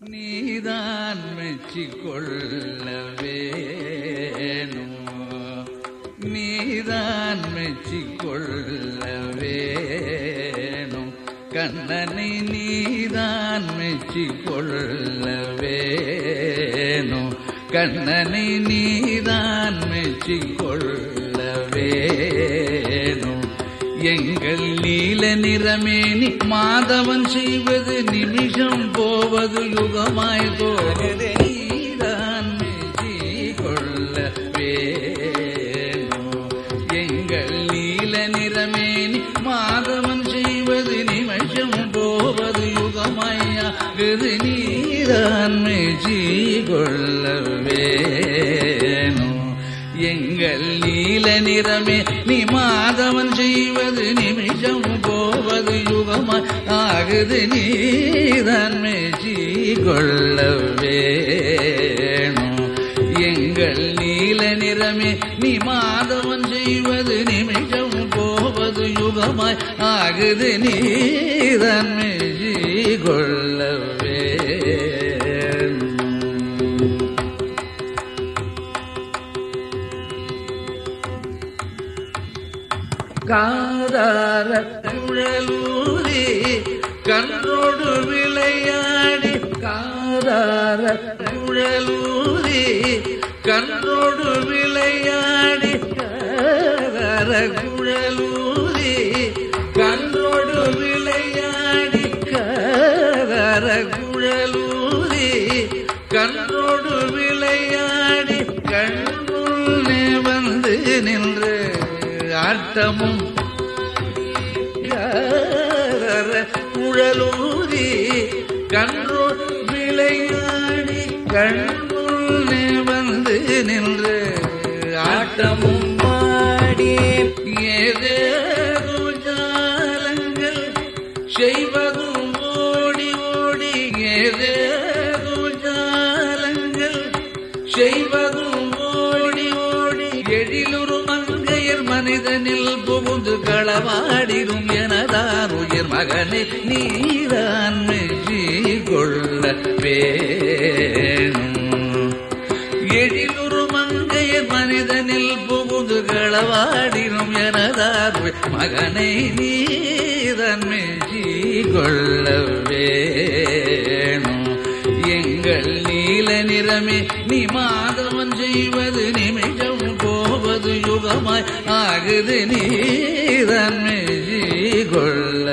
நீதான் மெச்சிக்கொள்ள வேணும் நீதான் மெச்சிக்கொள்ள வேணும் கண்ணனை நீதான் மெச்சிக்கொள்ள வேணும் கண்ணனை நீதான் மெச்சிக்கொள்ள வேணும் எங்கள் நீல நிறமேனி மாதவன் செய்வது நிமிஷம் போவது யுகமாய் போவது நீதான் மெச்சி கொள்ள வேணும் எங்கள் நீல நிறமேனி மாதவன் செய்வது நிமிஷம் போவது யுகமாயாகுது நீதான் மெச்சி கொள்ள வேணும் எங்கள் நீல நிறமே நீ மாதவன் செய்வது நிமிஷம் போவது யுகமாய் ஆகுது நீதான் மெச்சி கொள்ள வேணும் எங்கள் நீல நிறமே நீ மாதவன் செய்வது நிமிஷம் போவது யுகமாய் ஆகுது நீதான் மெச்சி கொள்ள வேணும் காதார குழலூரி கண்ணோடு விளையாடி காதார குழலூரி கண்ணோடு விளையாடி காதார குழலூரி கண்ணோடு விளையாடி காதார குழலூரி கண்ணோடு விளையாடி கண்ணுள்ளே வந்து நின்று ஆட்டமும் யாரற குழலூதி கண்ணோ விளையாடி கண்ணுள்ளே வந்து நின்று ஆட்டமும் பாடி ஏதேதோ ஜாலங்கள் செய்வதும் ஓடி ஓடி ஏதேதோ ஜாலங்கள் செய்வதும் ஓடி ஓடி எழிலுறு மங்கையர் மனிதனில் புகுந்து களவாடிடும் எனதான் உயிர் மகனே நீதான் மெச்சி கொள்ள வேணும் எழிலுறு மங்கையர் மனிதனில் புகுந்து களவாடிடும் எனதார் மகனை நீதான் மெச்சி கொள்ள வேணும் எங்கள் நீல நிறமே நீ மாதவன் செய்வது நிமிஷம் போவது யுகமாய் ஆகுது நீதான் மெச்சி கொள்ள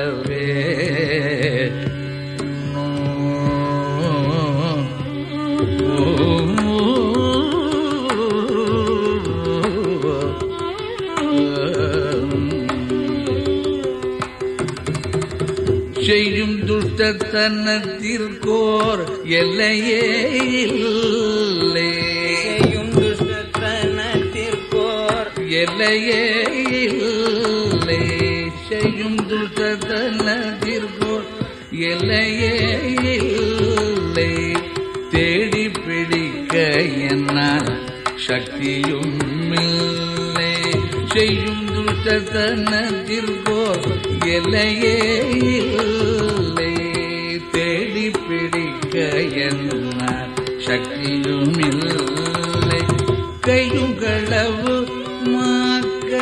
செய்யும் துஷ்டத்தனத்திற்கோர் எல்லையே இல்லை செய்யும் துஷ்டத்தனத்திற்கோர் எல்லையே இல்லை செய்யும் துஷ்டத்தனத்திற்கோர் எல்லையே இல்லை தேடி பிடிக்க என்னால் சக்தியும் இல்லை செய்யும் துஷ்டத்தனத்திற்கோர் எல்லையே இல்லை தேடி பிடிக்க என்னால் சக்தியும் இல்லை கையும் களவு மாக்க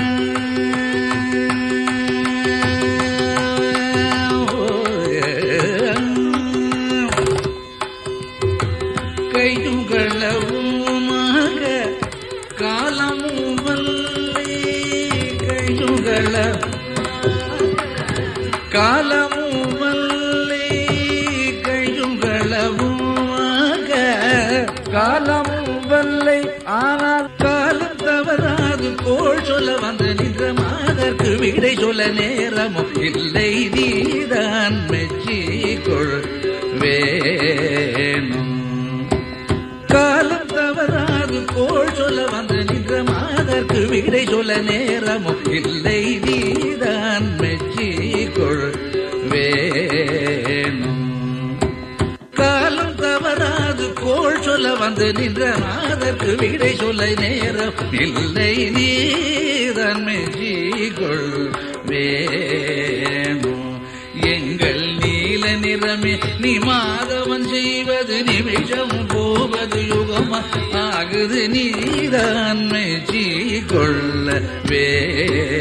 கையும் களவுமாக காலமும் வல்லே கையும் கள காலமும் வல்லே கையும் களவுமாக காலமும் வல்லை ஆனால் காலம் தவறாது கோள் சொல்ல வந்து நின்ற மாதற்கு விடை சொல்ல நேரமும் இல்லை நீதான் மெச்சி கொள் வேணும் காலம் தவறாது கோள் சொல்ல வந்து நின்ற மாதற்கு விடை சொல்ல நேரமும் இல்லை நீதான் மெச்சி கொள் வேணும் காலம் தவறாது கோள் சொல்ல வந்து நின்ற மாதற்கு விடை சொல்ல நேரம் இல்லை நீதான் மெச்சி கொள் வேணும் எங்கள் நீல நிறமே நீ நீ மாதவன் செய்வது நிமிஷம் போவது யுகமா ஆகுது நீதான் மெச்சி கொள்ள வே